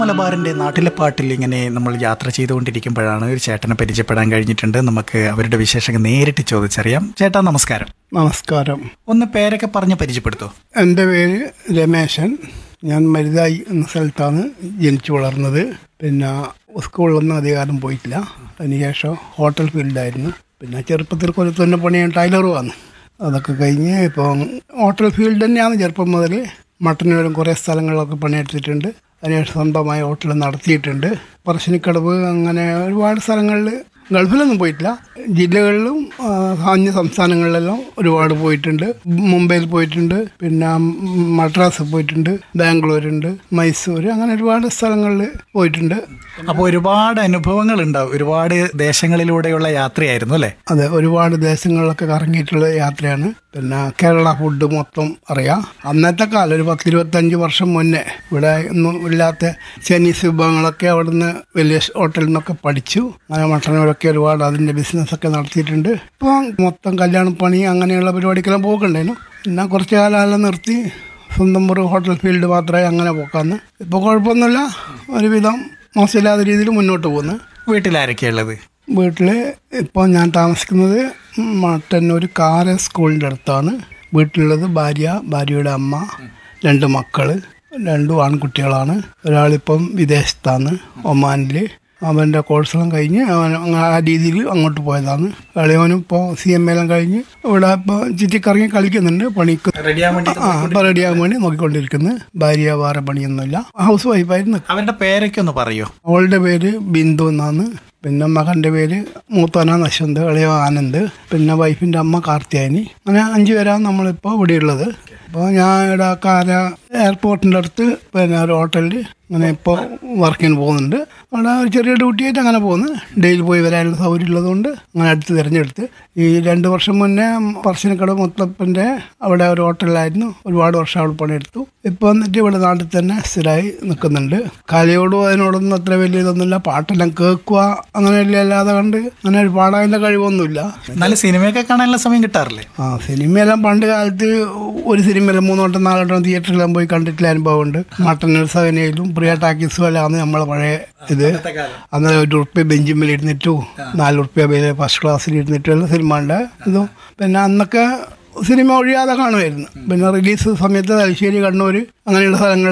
മലബാറിന്റെ നാട്ടിലെ പാട്ടിൽ ഇങ്ങനെ നമ്മൾ യാത്ര ചെയ്തുകൊണ്ടിരിക്കുമ്പോഴാണ് ഒരു ചേട്ടനെ പരിചയപ്പെടാൻ കഴിഞ്ഞിട്ടുണ്ട് നമുക്ക് അവരുടെ വിശേഷങ്ങൾ നേരിട്ട് ചോദിച്ചറിയാം ചേട്ടാ നമസ്കാരം നമസ്കാരം ഒന്ന് പേരൊക്കെ പറഞ്ഞ് പരിചയപ്പെടുത്തോ എൻ്റെ പേര് രമേശൻ ഞാൻ മരുതായി എന്ന സ്ഥലത്താണ് ജനിച്ചു വളർന്നത് പിന്നെ സ്കൂളിലൊന്നും അധികാരം പോയിട്ടില്ല അതിനുശേഷം ഹോട്ടൽ ഫീൽഡായിരുന്നു പിന്നെ ചെറുപ്പത്തിൽ കൊല്ലത്തുന്ന പണിയാൻ ടൈലറുമാണ് അതൊക്കെ കഴിഞ്ഞ് ഇപ്പോൾ ഹോട്ടൽ ഫീൽഡ് തന്നെയാണ് ചെറുപ്പം മുതൽ മട്ടന്നൂരും കുറേ സ്ഥലങ്ങളിലൊക്കെ പണിയെടുത്തിട്ടുണ്ട് അതിനുശേഷം സ്വന്തമായി ഹോട്ടൽ നടത്തിയിട്ടുണ്ട് പറശ്ശിനിക്കടവ് അങ്ങനെ ഒരുപാട് സ്ഥലങ്ങളിൽ ഗൾഫിലൊന്നും പോയിട്ടില്ല ജില്ലകളിലും ആ, അന്യ സംസ്ഥാനങ്ങളിലെല്ലാം ഒരുപാട് പോയിട്ടുണ്ട് മുംബൈയിൽ പോയിട്ടുണ്ട് പിന്നെ മദ്രാസ് പോയിട്ടുണ്ട് ബാംഗ്ലൂരുണ്ട് മൈസൂർ അങ്ങനെ ഒരുപാട് സ്ഥലങ്ങളിൽ പോയിട്ടുണ്ട് അപ്പോൾ ഒരുപാട് അനുഭവങ്ങൾ ഉണ്ടാവും ഒരുപാട് ദേശങ്ങളിലൂടെയുള്ള യാത്രയായിരുന്നു അല്ലേ അതെ ഒരുപാട് ദേശങ്ങളിലൊക്കെ കറങ്ങിയിട്ടുള്ള യാത്രയാണ് പിന്നെ കേരള ഫുഡ് മൊത്തം അറിയാം അന്നത്തെ കാലം ഒരു പത്തിരുപത്തഞ്ച് വർഷം മുന്നേ ഇവിടെ ഒന്നും ഇല്ലാത്ത ചൈനീസ് വിഭവങ്ങളൊക്കെ അവിടുന്ന് വലിയ ഹോട്ടലിൽ നിന്നൊക്കെ പഠിച്ചു അങ്ങനെ മട്ടന്നൂരൊക്കെ ഒരുപാട് അതിൻ്റെ ബിസിനസ്സൊക്കെ നടത്തിയിട്ടുണ്ട് ഇപ്പോൾ മൊത്തം കല്യാണപ്പണി അങ്ങനെയുള്ള പരിപാടിക്കെല്ലാം പോകണ്ടായിരുന്നു പിന്നെ കുറച്ച് കാലം എല്ലാം നിർത്തി സ്വന്തം ഒരു ഹോട്ടൽ ഫീൽഡ് മാത്രമേ അങ്ങനെ പോക്കാന്ന് ഇപ്പോൾ കുഴപ്പമൊന്നുമില്ല ഒരുവിധം മോശമില്ലാത്ത രീതിയിൽ മുന്നോട്ട് പോകുന്നു വീട്ടിലാരൊക്കെയുള്ളത് വീട്ടിൽ ഇപ്പോൾ ഞാൻ താമസിക്കുന്നത് മട്ടന്നൂർ കാര സ്കൂളിൻ്റെ അടുത്താണ് വീട്ടിലുള്ളത് ഭാര്യ ഭാര്യയുടെ അമ്മ രണ്ട് മക്കൾ രണ്ടും ആൺകുട്ടികളാണ് ഒരാളിപ്പം വിദേശത്താണ് ഒമാനിൽ അവൻ്റെ കോഴ്സെല്ലാം കഴിഞ്ഞ് അവൻ അങ്ങ് ആ രീതിയിൽ അങ്ങോട്ട് പോയതാണ് ഇളയവനും ഇപ്പോൾ സി എം എല്ലാം കഴിഞ്ഞ് ഇവിടെ ഇപ്പോൾ ചുറ്റിക്കറങ്ങി കളിക്കുന്നുണ്ട് പണിക്ക് റെഡിയാൻ വേണ്ടി ആ ഇപ്പോൾ റെഡിയാകാൻ വേണ്ടി നോക്കിക്കൊണ്ടിരിക്കുന്നു ഭാര്യ വേറെ പണിയൊന്നുമില്ല ഹൗസ് വൈഫായിരുന്നു അവരുടെ പേരൊക്കെ ഒന്ന് പറയോ അവളുടെ പേര് ബിന്ദു എന്നാണ് പിന്നെ മകൻ്റെ പേര് മൂത്തന നശന്ത് ഇളയ ആനന്ദ് പിന്നെ വൈഫിൻ്റെ അമ്മ കാർത്തിയായനി അങ്ങനെ അഞ്ച് പേരാണ് നമ്മളിപ്പോൾ ഇവിടെ ഉള്ളത് അപ്പോൾ ഞാൻ ഇവിടെ കാര എയർപോർട്ടിൻ്റെ അടുത്ത് പിന്നെ ഒരു ഹോട്ടലിൽ അങ്ങനെ ഇപ്പോൾ വർക്കിന് പോകുന്നുണ്ട് അവിടെ ഒരു ചെറിയ ഡ്യൂട്ടി ആയിട്ട് അങ്ങനെ പോകുന്നു ഡെയിലി പോയി വരാനുള്ള സൗകര്യം ഉള്ളതുകൊണ്ട് അങ്ങനെ അടുത്ത് തിരഞ്ഞെടുത്ത് ഈ രണ്ട് വർഷം മുന്നേ പറശ്ശിനിക്കട മുത്തപ്പൻ്റെ അവിടെ ഒരു ഹോട്ടലിലായിരുന്നു ഒരുപാട് വർഷം അവിടെ പണിയെടുത്തു ഇപ്പോൾ വന്നിട്ട് ഇവിടെ നാട്ടിൽ തന്നെ സ്ഥിരമായി നിൽക്കുന്നുണ്ട് കലയോടും അതിനോടൊന്നും അത്ര വലിയ ഇതൊന്നുമില്ല പാട്ടെല്ലാം കേൾക്കുക അങ്ങനെയല്ല അല്ലാതെ കണ്ട് അങ്ങനെ ഒരു പാടാനുള്ള കഴിവൊന്നുമില്ല നല്ല സിനിമയൊക്കെ കാണാനുള്ള സമയം കിട്ടാറില്ലേ ആ സിനിമയെല്ലാം പണ്ട് കാലത്ത് ഒരു സിനിമയിൽ മൂന്നോട്ടം നാലോട്ടം തിയേറ്ററിലെല്ലാം പോയി കണ്ടിട്ടുള്ള അനുഭവമുണ്ട് മട്ടന്നൂർ സവനയിലും പ്രിയ ടാക്കീസും എല്ലാമാണ് നമ്മളെ പഴയ ഇത് അന്നേരം ഒരു ഉറുപ്പ്യ ബെഞ്ചിന്മേൽ ഇരുന്നിട്ടും നാല് ഉറുപ്പ്യ ഫസ്റ്റ് ക്ലാസ്സിൽ ഇരുന്നിട്ടുള്ള സിനിമയുടെ ഇതും പിന്നെ അന്നൊക്കെ സിനിമ ഒഴിയാതെ കാണുമായിരുന്നു പിന്നെ റിലീസ് സമയത്ത് തലശ്ശേരി കണ്ണൂർ അങ്ങനെയുള്ള സ്ഥലങ്ങളിൽ